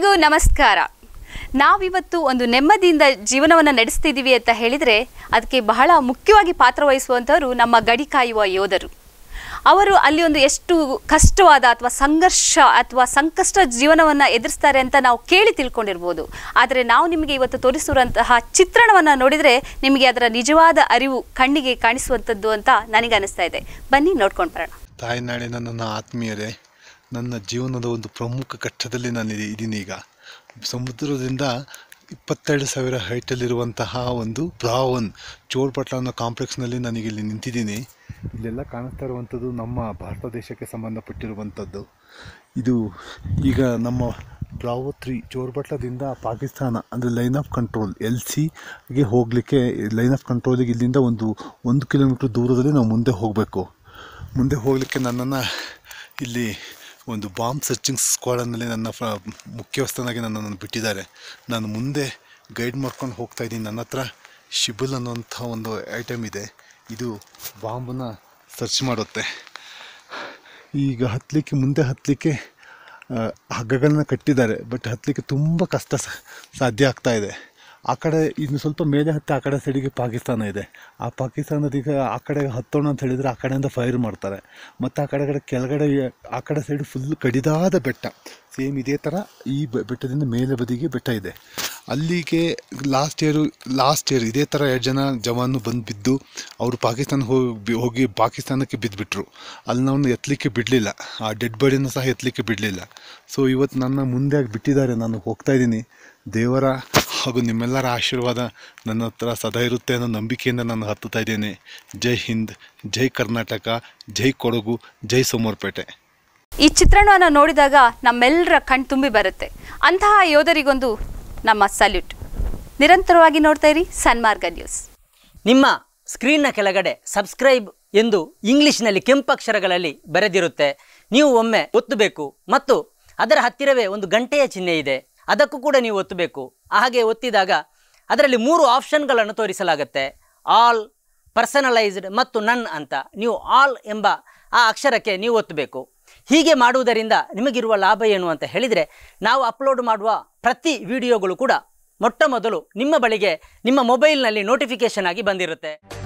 ಎಲ್ರಿಗೂ ನಮಸ್ಕಾರ ನಾವಿವತ್ತು ಒಂದು ನೆಮ್ಮದಿಯಿಂದ ಜೀವನವನ್ನು ನಡೆಸ್ತಿದ್ದೀವಿ ಅಂತ ಹೇಳಿದರೆ ಅದಕ್ಕೆ ಬಹಳ ಮುಖ್ಯವಾಗಿ ಪಾತ್ರ ವಹಿಸುವಂಥವರು ನಮ್ಮ ಗಡಿ ಕಾಯುವ ಯೋಧರು ಅವರು ಅಲ್ಲಿ ಒಂದು ಎಷ್ಟು ಕಷ್ಟವಾದ ಅಥವಾ ಸಂಘರ್ಷ ಅಥವಾ ಸಂಕಷ್ಟ ಜೀವನವನ್ನು ಎದುರಿಸ್ತಾರೆ ಅಂತ ನಾವು ಕೇಳಿ ತಿಳ್ಕೊಂಡಿರ್ಬೋದು ಆದರೆ ನಾವು ನಿಮಗೆ ಇವತ್ತು ತೋರಿಸಿರುವಂತಹ ಚಿತ್ರಣವನ್ನು ನೋಡಿದರೆ ನಿಮಗೆ ಅದರ ನಿಜವಾದ ಅರಿವು ಕಣ್ಣಿಗೆ ಕಾಣಿಸುವಂಥದ್ದು ಅಂತ ನನಗೆ ಅನಿಸ್ತಾ ಇದೆ ಬನ್ನಿ ನೋಡ್ಕೊಂಡು ಬರೋಣ ತಾಯ್ನಾಡಿನ ನನ್ನ ಆತ್ಮೀಯರೇ ನನ್ನ ಜೀವನದ ಒಂದು ಪ್ರಮುಖ ಘಟ್ಟದಲ್ಲಿ ನಾನು ಇದಿ- ಇದ್ದೀನಿ ಈಗ ಸಮುದ್ರದಿಂದ ಇಪ್ಪತ್ತೆರಡು ಸಾವಿರ ಹೈಟಲ್ಲಿರುವಂತಹ ಒಂದು ಬ್ರಾವನ್ ಚೋಳ್ಪಟ್ಲ ಅನ್ನೋ ಕಾಂಪ್ಲೆಕ್ಸ್ನಲ್ಲಿ ನನಗೆ ಇಲ್ಲಿ ನಿಂತಿದ್ದೀನಿ ಇಲ್ಲೆಲ್ಲ ಕಾಣಿಸ್ತಾ ಇರುವಂಥದ್ದು ನಮ್ಮ ಭಾರತ ದೇಶಕ್ಕೆ ಸಂಬಂಧಪಟ್ಟಿರುವಂಥದ್ದು ಇದು ಈಗ ನಮ್ಮ ಬ್ರಾವೋ ತ್ರೀ ಚೋರ್ಬಟ್ಲದಿಂದ ಪಾಕಿಸ್ತಾನ ಅಂದರೆ ಲೈನ್ ಆಫ್ ಕಂಟ್ರೋಲ್ ಎಲ್ ಸಿಗೆ ಹೋಗಲಿಕ್ಕೆ ಲೈನ್ ಆಫ್ ಕಂಟ್ರೋಲಿಗೆ ಇಲ್ಲಿಂದ ಒಂದು ಒಂದು ಕಿಲೋಮೀಟ್ರ್ ದೂರದಲ್ಲಿ ನಾವು ಮುಂದೆ ಹೋಗಬೇಕು ಮುಂದೆ ಹೋಗಲಿಕ್ಕೆ ನನ್ನನ್ನು ಇಲ್ಲಿ ಒಂದು ಬಾಂಬ್ ಸರ್ಚಿಂಗ್ ಸ್ಕ್ವಾಡನಲ್ಲಿ ನನ್ನ ಫ ಮುಖ್ಯಸ್ಥನಾಗಿ ನನ್ನನ್ನು ಬಿಟ್ಟಿದ್ದಾರೆ ನಾನು ಮುಂದೆ ಗೈಡ್ ಮಾಡ್ಕೊಂಡು ಹೋಗ್ತಾ ಇದ್ದೀನಿ ನನ್ನ ಹತ್ರ ಶಿಬುಲ್ ಅನ್ನುವಂಥ ಒಂದು ಐಟಮ್ ಇದೆ ಇದು ಬಾಂಬನ್ನ ಸರ್ಚ್ ಮಾಡುತ್ತೆ ಈಗ ಹತ್ತಲಿಕ್ಕೆ ಮುಂದೆ ಹತ್ತಲಿಕ್ಕೆ ಹಗ್ಗಗಳನ್ನ ಕಟ್ಟಿದ್ದಾರೆ ಬಟ್ ಹತ್ತಲಿಕ್ಕೆ ತುಂಬ ಕಷ್ಟ ಸ- ಸಾಧ್ಯ ಆಗ್ತಾ ಇದೆ ಆ ಕಡೆ ಇನ್ನು ಸ್ವಲ್ಪ ಮೇಲೆ ಹತ್ತಿ ಆ ಕಡೆ ಸೈಡಿಗೆ ಪಾಕಿಸ್ತಾನ ಇದೆ ಆ ಪಾಕಿಸ್ತಾನದ ಈಗ ಆ ಕಡೆ ಹತ್ತೋಣ ಅಂತ ಹೇಳಿದರೆ ಆ ಕಡೆಯಿಂದ ಫೈರ್ ಮಾಡ್ತಾರೆ ಮತ್ತು ಆ ಕಡೆ ಕಡೆ ಕೆಳಗಡೆ ಆ ಕಡೆ ಸೈಡ್ ಫುಲ್ ಕಡಿದಾದ ಬೆಟ್ಟ ಸೇಮ್ ಇದೇ ಥರ ಈ ಬೆ- ಬೆಟ್ಟದಿಂದ ಮೇಲೆ ಬದಿಗೆ ಬೆಟ್ಟ ಇದೆ ಅಲ್ಲಿಗೆ ಲಾಸ್ಟ್ ಇಯರು ಲಾಸ್ಟ್ ಇಯರ್ ಇದೇ ಥರ ಎರಡು ಜನ ಜವಾನು ಬಂದು ಬಿದ್ದು ಅವರು ಪಾಕಿಸ್ತಾನ ಹೋಗಿ ಹೋಗಿ ಪಾಕಿಸ್ತಾನಕ್ಕೆ ಬಿದ್ದುಬಿಟ್ರು ಅಲ್ಲಿ ನಾವು ಎತ್ತಲಿಕ್ಕೆ ಬಿಡಲಿಲ್ಲ ಆ ಡೆಡ್ ಬಾಡಿನೂ ಸಹ ಎತ್ತಲಿಕ್ಕೆ ಬಿಡಲಿಲ್ಲ ಸೊ ಇವತ್ತು ನನ್ನ ಮುಂದೆ ಬಿಟ್ಟಿದ್ದಾರೆ ನಾನು ಹೋಗ್ತಾ ಇದ್ದೀನಿ ದೇವರ ಹಾಗೂ ನಿಮ್ಮೆಲ್ಲರ ಆಶೀರ್ವಾದ ನನ್ನ ಹತ್ರ ಸದಾ ಇರುತ್ತೆ ಅನ್ನೋ ನಂಬಿಕೆಯಿಂದ ನಾನು ಹತ್ತುತ್ತಾ ಇದ್ದೇನೆ ಜೈ ಹಿಂದ್ ಜೈ ಕರ್ನಾಟಕ ಜೈ ಕೊಡಗು ಜೈ ಸೋಮವಾರಪೇಟೆ ಈ ಚಿತ್ರಣವನ್ನು ನೋಡಿದಾಗ ನಮ್ಮೆಲ್ಲರ ಕಣ್ ತುಂಬಿ ಬರುತ್ತೆ ಅಂತಹ ಯೋಧರಿಗೊಂದು ನಮ್ಮ ಸಲ್ಯೂಟ್ ನಿರಂತರವಾಗಿ ನೋಡ್ತಾ ಇರಿ ಸನ್ಮಾರ್ಗ ನ್ಯೂಸ್ ನಿಮ್ಮ ಸ್ಕ್ರೀನ್ನ ಕೆಳಗಡೆ ಸಬ್ಸ್ಕ್ರೈಬ್ ಎಂದು ಇಂಗ್ಲಿಷ್ನಲ್ಲಿ ಕೆಂಪಕ್ಷರಗಳಲ್ಲಿ ಬರೆದಿರುತ್ತೆ ನೀವು ಒಮ್ಮೆ ಒತ್ತಬೇಕು ಮತ್ತು ಅದರ ಹತ್ತಿರವೇ ಒಂದು ಗಂಟೆಯ ಚಿಹ್ನೆ ಇದೆ ಅದಕ್ಕೂ ಕೂಡ ನೀವು ಒತ್ತಬೇಕು ಹಾಗೆ ಒತ್ತಿದಾಗ ಅದರಲ್ಲಿ ಮೂರು ಆಪ್ಷನ್ಗಳನ್ನು ತೋರಿಸಲಾಗುತ್ತೆ ಆಲ್ ಪರ್ಸನಲೈಸ್ಡ್ ಮತ್ತು ನನ್ ಅಂತ ನೀವು ಆಲ್ ಎಂಬ ಆ ಅಕ್ಷರಕ್ಕೆ ನೀವು ಒತ್ತಬೇಕು ಹೀಗೆ ಮಾಡುವುದರಿಂದ ನಿಮಗಿರುವ ಲಾಭ ಏನು ಅಂತ ಹೇಳಿದರೆ ನಾವು ಅಪ್ಲೋಡ್ ಮಾಡುವ ಪ್ರತಿ ವಿಡಿಯೋಗಳು ಕೂಡ ಮೊಟ್ಟ ಮೊದಲು ನಿಮ್ಮ ಬಳಿಗೆ ನಿಮ್ಮ ಮೊಬೈಲ್ನಲ್ಲಿ ನೋಟಿಫಿಕೇಶನ್ ಆಗಿ ಬಂದಿರುತ್ತೆ